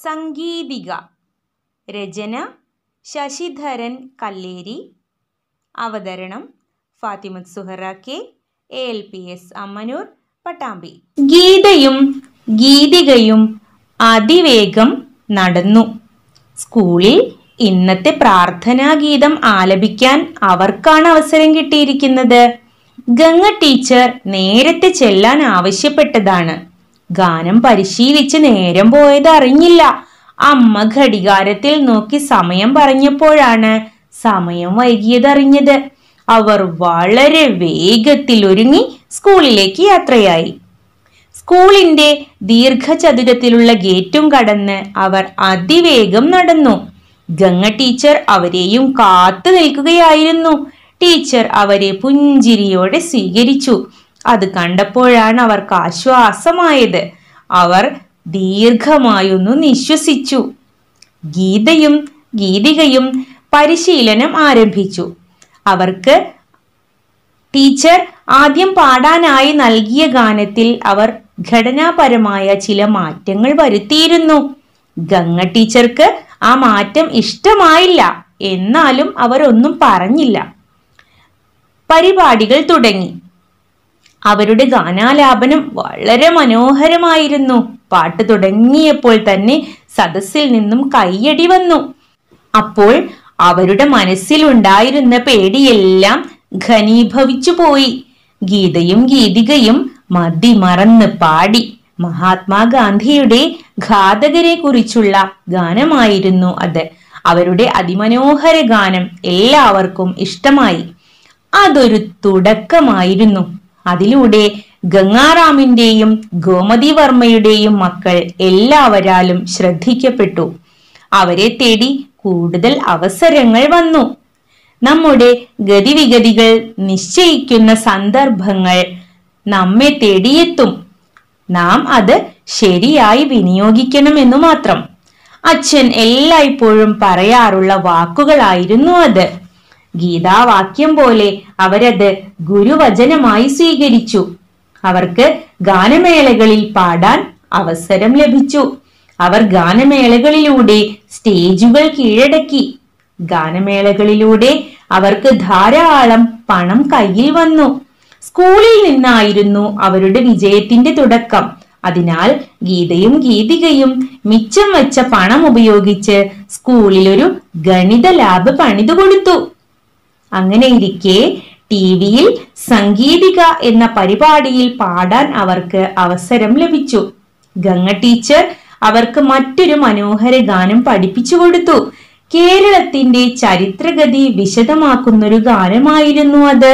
സംഗീതിക രചന ശശിധരൻ കല്ലേരി അവതരണം Fathimath Suhara K A L P S Ammanur Pattambi ഗീതയും ഗീതികയും അതിവേഗം നടന്നു സ്കൂളിൽ ഇന്നത്തെ പ്രാർത്ഥനാ ഗീതം ആലപിക്കാൻ അവർക്കാണ് അവസരം കിട്ടിയിരിക്കുന്നത് ഗംഗ ടീച്ചർ നേരത്തെ ചെല്ലാൻ ആവശ്യപ്പെട്ടതാണ് ഗാനം പരിശീലിച്ച് നേരം പോയത് അറിഞ്ഞില്ല അമ്മ ഘടികാരത്തിൽ നോക്കി സമയം പറഞ്ഞപ്പോഴാണ് സമയം വൈകിയതറിഞ്ഞത് അവർ വളരെ വേഗത്തിൽ ഒരുങ്ങി സ്കൂളിലേക്ക് യാത്രയായി സ്കൂളിന്റെ ദീർഘചതുരത്തിലുള്ള ഗേറ്റും കടന്ന് അവർ അതിവേഗം നടന്നു ഗംഗ ടീച്ചർ അവരെയും കാത്തു നിൽക്കുകയായിരുന്നു ടീച്ചർ അവരെ പുഞ്ചിരിയോടെ സ്വീകരിച്ചു അത് കണ്ടപ്പോഴാണ് അവർക്ക് ആശ്വാസമായത് അവർ ദീർഘമായൊന്നു നിശ്വസിച്ചു ഗീതയും ഗീതികയും പരിശീലനം ആരംഭിച്ചു അവർക്ക് ടീച്ചർ ആദ്യം പാടാനായി നൽകിയ ഗാനത്തിൽ അവർ ഘടനാപരമായ ചില മാറ്റങ്ങൾ വരുത്തിയിരുന്നു ഗംഗ ടീച്ചർക്ക് ആ മാറ്റം ഇഷ്ടമായില്ല എന്നാലും അവർ ഒന്നും പറഞ്ഞില്ല പരിപാടികൾ തുടങ്ങി അവരുടെ ഗാനാലാപനം വളരെ മനോഹരമായിരുന്നു പാട്ട് തുടങ്ങിയപ്പോൾ തന്നെ സദസ്സിൽ നിന്നും കയ്യടി വന്നു അപ്പോൾ അവരുടെ മനസ്സിലുണ്ടായിരുന്ന പേടിയെല്ലാം ഘനീഭവിച്ചു പോയി ഗീതയും ഗീതികയും മതിമറന്ന് പാടി മഹാത്മാഗാന്ധിയുടെ ഘാതകരെ കുറിച്ചുള്ള ഗാനമായിരുന്നു അത് അവരുടെ അതിമനോഹര ഗാനം എല്ലാവർക്കും ഇഷ്ടമായി അതൊരു തുടക്കമായിരുന്നു അതിലൂടെ ഗംഗാറാമിന്റെയും ഗോമതി വർമ്മയുടെയും മക്കൾ എല്ലാവരാലും ശ്രദ്ധിക്കപ്പെട്ടു അവരെ തേടി കൂടുതൽ അവസരങ്ങൾ വന്നു നമ്മുടെ ഗതിവിഗതികൾ നിശ്ചയിക്കുന്ന സന്ദർഭങ്ങൾ നമ്മെ തേടിയെത്തും നാം അത് ശരിയായി വിനിയോഗിക്കണമെന്നു മാത്രം അച്ഛൻ എല്ലായ്പ്പോഴും പറയാറുള്ള വാക്കുകളായിരുന്നു അത് ഗീതാവാക്യം പോലെ അവരത് ഗുരുവചനമായി സ്വീകരിച്ചു അവർക്ക് ഗാനമേളകളിൽ പാടാൻ അവസരം ലഭിച്ചു അവർ ഗാനമേളകളിലൂടെ സ്റ്റേജുകൾ കീഴടക്കി ഗാനമേളകളിലൂടെ അവർക്ക് ധാരാളം പണം കയ്യിൽ വന്നു സ്കൂളിൽ നിന്നായിരുന്നു അവരുടെ വിജയത്തിന്റെ തുടക്കം അതിനാൽ ഗീതയും ഗീതികയും മിച്ചം വെച്ച പണം ഉപയോഗിച്ച് സ്കൂളിൽ ഒരു ഗണിത ലാബ് പണിതു കൊടുത്തു അങ്ങനെ ഇരിക്കെ ടി വിയിൽ സംഗീതിക എന്ന പരിപാടിയിൽ പാടാൻ അവർക്ക് അവസരം ലഭിച്ചു ഗംഗ ടീച്ചർ അവർക്ക് മറ്റൊരു മനോഹര ഗാനം പഠിപ്പിച്ചു കൊടുത്തു കേരളത്തിന്റെ ചരിത്രഗതി വിശദമാക്കുന്നൊരു ഗാനമായിരുന്നു അത്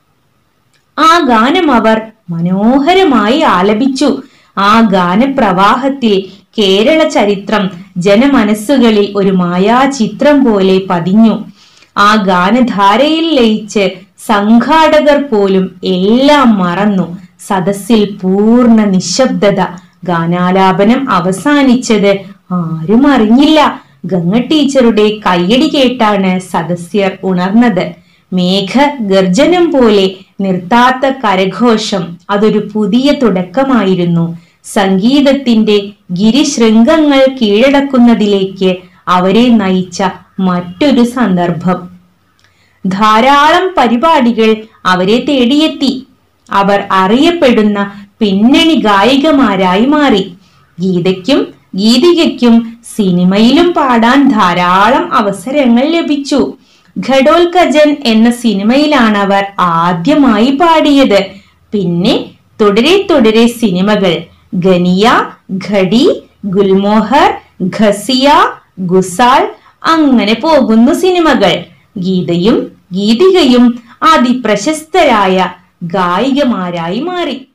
ആ ഗാനം അവർ മനോഹരമായി ആലപിച്ചു ആ ഗാനപ്രവാഹത്തിൽ കേരള ചരിത്രം ജനമനസ്സുകളിൽ ഒരു മായാചിത്രം പോലെ പതിഞ്ഞു ആ ഗാനധാരയിൽ ലയിച്ച് സംഘാടകർ പോലും എല്ലാം മറന്നു സദസ്സിൽ പൂർണ്ണ നിശബ്ദത ഗാനാലാപനം അവസാനിച്ചത് ആരും അറിഞ്ഞില്ല ഗംഗ ടീച്ചറുടെ കയ്യടി കേട്ടാണ് സദസ്യർ ഉണർന്നത് മേഘ ഗർജനം പോലെ നിർത്താത്ത കരഘോഷം അതൊരു പുതിയ തുടക്കമായിരുന്നു സംഗീതത്തിന്റെ ഗിരിശൃംഗങ്ങൾ കീഴടക്കുന്നതിലേക്ക് അവരെ നയിച്ച മറ്റൊരു സന്ദർഭം ധാരാളം പരിപാടികൾ അവരെ തേടിയെത്തി അവർ അറിയപ്പെടുന്ന പിന്നണി ഗായികമാരായി മാറി ഗീതയ്ക്കും ഗീതികയ്ക്കും സിനിമയിലും പാടാൻ ധാരാളം അവസരങ്ങൾ ലഭിച്ചു ഘടോൽക്കജൻ എന്ന സിനിമയിലാണ് അവർ ആദ്യമായി പാടിയത് പിന്നെ തുടരെ തുടരെ സിനിമകൾ ഗനിയ ഘടി ഗുൽമോഹർ ഖസിയ ഗുസാൽ അങ്ങനെ പോകുന്നു സിനിമകൾ ഗീതയും ഗീതികയും അതിപ്രശസ്തരായ ഗായികമാരായി മാറി